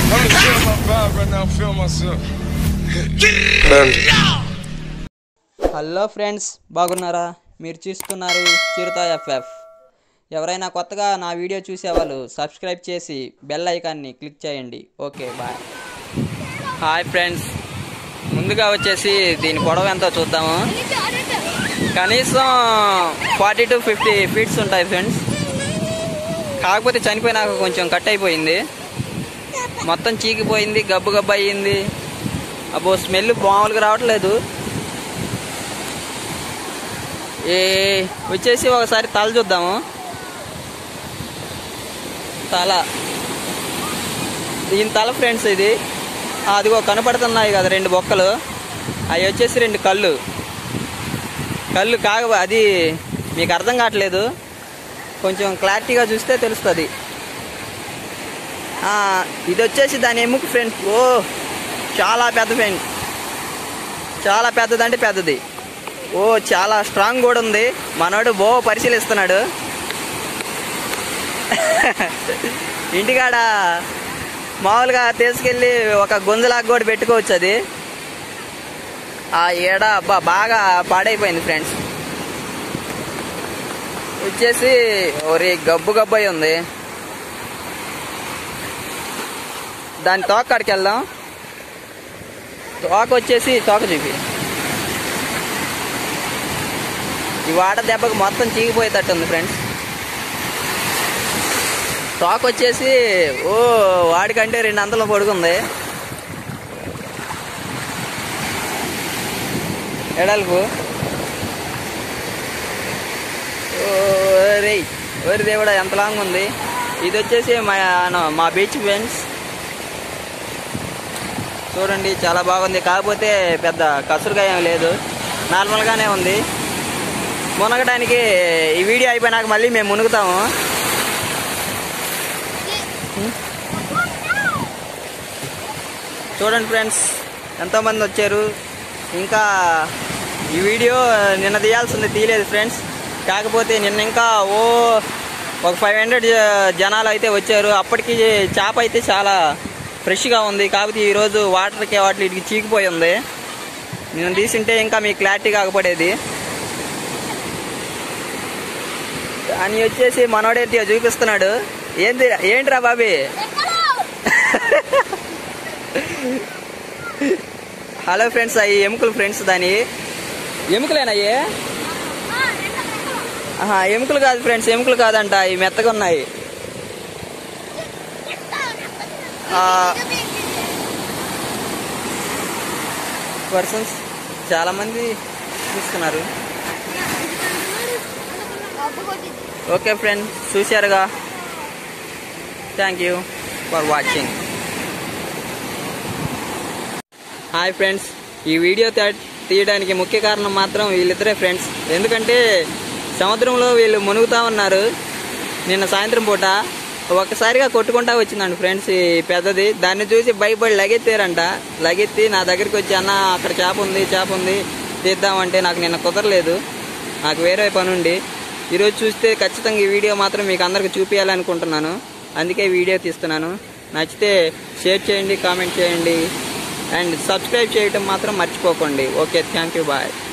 I'ma feel my vibe right now, feel myself. Hello friends బాగున్నారా మీరు చూస్తున్నారు చిరుత FF ఎవరైనా కొత్తగా నా వీడియో చూసేవాళ్ళు సబ్స్క్రైబ్ చేసి బెల్ ఐకాన్ని క్లిక్ చేయండి ఓకే బాయ్ హాయ్ ఫ్రెండ్స్ ముందుగా వచ్చేసి దీని పొడవు ఎంతో చూద్దాము కనీసం ఫార్టీ టు ఫిఫ్టీ ఫీట్స్ ఉంటాయి ఫ్రెండ్స్ కాకపోతే చనిపోయినాక కొంచెం కట్ అయిపోయింది మొత్తం చీకిపోయింది గబ్బు గబ్బు అయ్యింది అబ్బో స్మెల్ మామూలుగా రావట్లేదు ఏ వచ్చేసి ఒకసారి తల చూద్దాము తల దీని తల ఫ్రెండ్స్ ఇది ఆ, అదిగో కనపడుతున్నాయి కదా రెండు బొక్కలు అవి వచ్చేసి రెండు కళ్ళు కళ్ళు కాక అది మీకు అర్థం కావట్లేదు కొంచెం క్లారిటీగా చూస్తే తెలుస్తుంది ఇది వచ్చేసి దాని ఎముక ఫ్రెండ్స్ ఓ చాలా పెద్ద ఫ్రెండ్ చాలా పెద్దదంటే పెద్దది ఓ చాలా స్ట్రాంగ్ కూడా ఉంది మనోడు బో పరిశీలిస్తున్నాడు ఇంటికాడ మామూలుగా తీసుకెళ్ళి ఒక గుంజలాగా కూడా పెట్టుకోవచ్చు అది ఆ ఏడ అబ్బా బాగా పాడైపోయింది ఫ్రెండ్స్ వచ్చేసి ఒరి గబ్బు గబ్బు అయి ఉంది దాని తోక కాడికి వెళ్దాం తోక వచ్చేసి తోక చూపి ఈ వాడ దెబ్బకు మొత్తం చీగిపోయేటట్టుంది ఫ్రెండ్స్ తోక వచ్చేసి ఓ వాడికంటే రెండు అంతలు పడుకుంది ఎడల్పు రేయ్ ఓరి దేవుడా ఎంత లాంగ్ ఉంది ఇది వచ్చేసి మా మా బీచ్ ఫ్రెండ్స్ చూడండి చాలా బాగుంది కాకపోతే పెద్ద కసురుగా ఏం లేదు నార్మల్గానే ఉంది మునగడానికి ఈ వీడియో అయిపోయినాక మళ్ళీ మేము మునుగుతాము చూడండి ఫ్రెండ్స్ ఎంతోమంది వచ్చారు ఇంకా ఈ వీడియో నిన్న తీయాల్సింది తీయలేదు ఫ్రెండ్స్ కాకపోతే నిన్న ఇంకా ఓ ఒక ఫైవ్ హండ్రెడ్ జనాలు అయితే వచ్చారు అప్పటికి చేప అయితే చాలా ఫ్రెష్గా ఉంది కాకపోతే ఈరోజు వాటర్కి వాటికి చీకిపోయి ఉంది నేను తీసింటే ఇంకా మీకు క్లారిటీ కాకపోయేది అని వచ్చేసి మనోడైతే చూపిస్తున్నాడు ఏంది ఏంట్రా బాబీ హలో ఫ్రెండ్స్ అవి ఎముకలు ఫ్రెండ్స్ దాని ఎముకలేనయ్యే ఆహా ఎముకలు కాదు ఫ్రెండ్స్ ఎముకలు కాదంట అవి మెత్తగా ఉన్నాయి పర్సన్స్ చాలా మంది చూస్తున్నారు ఓకే ఫ్రెండ్ చూశారుగా thank you for watching hi friends ఈ వీడియో తే- తీయడానికి ముఖ్య కారణం మాత్రం వీళ్ళిద్దరే ఫ్రెండ్స్ ఎందుకంటే సముద్రంలో వీళ్ళు మునుగుతా ఉన్నారు నిన్న సాయంత్రం పూట ఒక్కసారిగా కొట్టుకుంటా వచ్చిందండి ఫ్రెండ్స్ ఈ పెద్దది దాన్ని చూసి భయపడి లగెత్తారంట లగెత్తి నా దగ్గరికి వచ్చి అన్న అక్కడ చేప ఉంది చేప ఉంది తీద్దామంటే నాకు నిన్న కుదరలేదు నాకు వేరే పని ఉండి ఈరోజు చూస్తే ఖచ్చితంగా ఈ వీడియో మాత్రం మీకు అందరికి చూపించాలనుకుంటున్నాను అందుకే ఈ వీడియో తీస్తున్నాను నచ్చితే షేర్ చేయండి కామెంట్ చేయండి అండ్ సబ్స్క్రైబ్ చేయటం మాత్రం మర్చిపోకండి ఓకే థ్యాంక్ యూ బాయ్